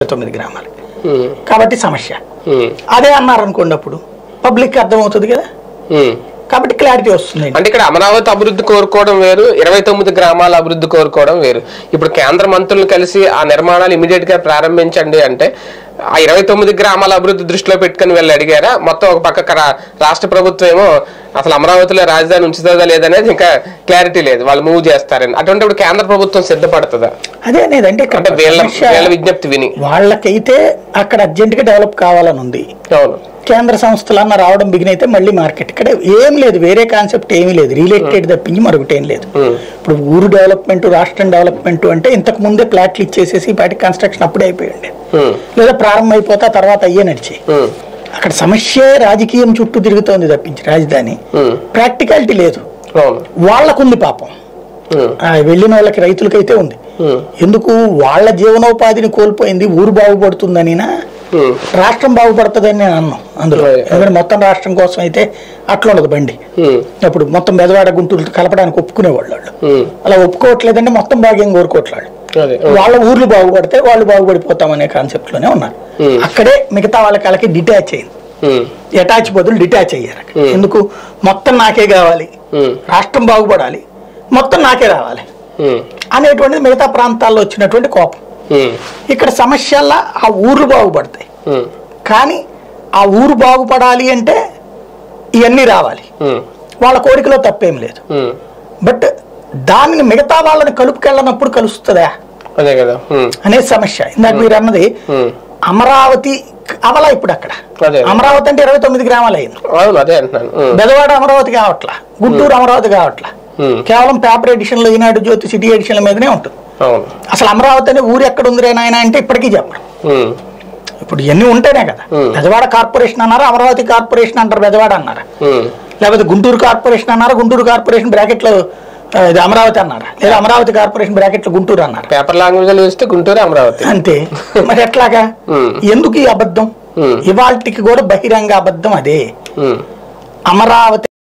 తొమ్మిది గ్రామాలు ఉమ్, కాబట్టి సమస్య ఉమ్, అదే అన్నారు అనుకోండి అప్పుడు పబ్లిక్ అర్థమవుతుంది కదా ఉమ్. కాబట్టి క్లారిటీ వస్తుంది అంటే ఇక్కడ అమరావతి అభివృద్ధి కోరుకోవడం వేరు ఇరవై తొమ్మిది గ్రామాల అభివృద్ధి కోరుకోవడం వేరు ఇప్పుడు కేంద్ర మంత్రులు కలిసి ఆ నిర్మాణాలు ఇమీడియట్ గా ప్రారంభించండి అంటే ఆ ఇరవై తొమ్మిది గ్రామాల అభివృద్ధి దృష్టిలో పెట్టుకుని వెళ్ళి అడిగారా మొత్తం ఒక పక్క రా- రాష్ట్ర ప్రభుత్వం ఏమో అసలు అమరావతిలో రాజధాని ఉంచుతుందా లేదనేది ఇంకా క్లారిటీ లేదు వాళ్ళు మూవ్ చేస్తారని అటువంటిప్పుడు కేంద్ర ప్రభుత్వం సిద్ధపడుతుందా అదే అనేది అంటే ఇక్కడ అంటే వీళ్ళ సమస్య వీళ్ళ విజ్ఞప్తి విని వాళ్ళకైతే అక్కడ అర్జెంటుగా డెవలప్ కావాలని ఉంది అవును కేంద్ర సంస్థలన్న రావడం బిగిన్ అయితే మళ్ళీ మార్కెట్ ఇక్కడ ఏం లేదు వేరే కాన్సెప్ట్ ఏమీ లేదు రియల్ తప్పించి మరొకటి ఏం లేదు ఉమ్, ఇప్పుడు ఊరు డెవలప్మెంట్ రాష్ట్రం డెవలప్మెంట్ అంటే ఇంతకు ముందే ప్లాట్లు ఇచ్చేసేసి వాటి కన్స్ట్రక్షన్ అప్పుడే అయిపోయింది ఉమ్, లేదా ప్రారంభం అయిపోతా తర్వాత అయ్యే నడిచి ఉమ్, అక్కడ సమస్య రాజకీయం చుట్టూ తిరుగుతోంది తప్పించి రాజధాని ఉమ్, ప్రాక్టికాలిటీ లేదు అవును వాళ్ళకుంది పాపం ఉమ్, ఆ వెళ్ళిన వాళ్ళకి రైతులకైతే ఉంది ఉమ్, ఎందుకు వాళ్ళ జీవనోపాధిని కోల్పోయింది ఊరు బాగుపడుతుందనినా ఉమ్, రాష్ట్రం బాగుపడుతుందని నేను అన్నాను అందులో Right. ఎందుకంటే మొత్తం రాష్ట్రం కోసం అయితే అట్లా ఉండదు బండి ఉమ్, అప్పుడు మొత్తం బెదవాడ గుంటూరు కలపడానికి ఒప్పుకునేవాళ్ళు వాళ్ళు ఉమ్, అలా ఒప్పుకోవట్లేదంటే మొత్తం భాగ్యం కోరుకోవట్లేదు అదే వాళ్ళ ఊర్లు బాగుపడితే వాళ్ళు బాగుపడిపోతామనే కాన్సెప్ట్ లోనే ఉన్నారు Hmm. అక్కడే మిగతా వాళ్ళకి వాళ్ళకి డిటాచ్ అయింది ఉమ్, అటాచ్ బదులు డిటాచ్ అయ్యారు అక్కడ. Hmm. ఎందుకు మొత్తం నాకే కావాలి ఉమ్, రాష్ట్రం బాగుపడాలి మొత్తం నాకే రావాలి ఉమ్, అనేటువంటిది మిగతా ప్రాంతాల్లో వచ్చినటువంటి కోపం ఉమ్, ఇక్కడ సమస్యల్లా ఆ ఊర్లు బాగుపడతాయి ఉమ్, కానీ ఆ ఊరు బాగుపడాలి అంటే ఇవన్నీ రావాలి ఉమ్, వాళ్ళ కోరికలో తప్పేం లేదు ఉమ్. బట్ దానిని మిగతా వాళ్ళని కలుపుకెళ్ళనప్పుడు కలుస్తుందా అదే కదా ఉమ్, అనేది సమస్య ఇందాక మీరు అన్నది ఉమ్. అమరావతి అవలా ఇప్పుడు అక్కడ అదే. అమరావతి అంటే ఇరవై తొమ్మిది గ్రామాలు అయింది అవును అదే అంటున్నాను ఉమ్, బెదవాడ అమరావతి కావట్లా గుంటూరు అమరావతి కావట్లా ఉమ్, కేవలం పేపర్ ఎడిషన్లు ఈనాడు జ్యోతి సిటీ ఎడిషన్ల మీదనే ఉంటుంది అవును అసలు అమరావతి అనే ఊరు ఎక్కడ ఉంది రే నాయన అంటే ఇప్పటికీ చెప్పరు ఉమ్, ఇప్పుడు ఇవన్నీ ఉంటేనే కదా Hmm. బెదవాడ కార్పొరేషన్ అన్నారు అమరావతి కార్పొరేషన్ అంటారు బెదవాడ అన్నారు ఉమ్, లేకపోతే గుంటూరు కార్పొరేషన్ అన్నారు గుంటూరు కార్పొరేషన్ బ్రాకెట్లో ఆ, ఇది అమరావతి అన్నారు లేదా అమరావతి కార్పొరేషన్ బ్రాకెట్లో గుంటూరు అన్నారు పేపర్ లాంగ్వేజ్ లో చూస్తే గుంటూరు అమరావతి అంతే మరి ఎట్లాగా Hmm. ఎందుకు ఈ అబద్ధం Hmm. ఇవాళకి కూడా బహిరంగ అబద్ధం అదే ఉమ్, అమరావతి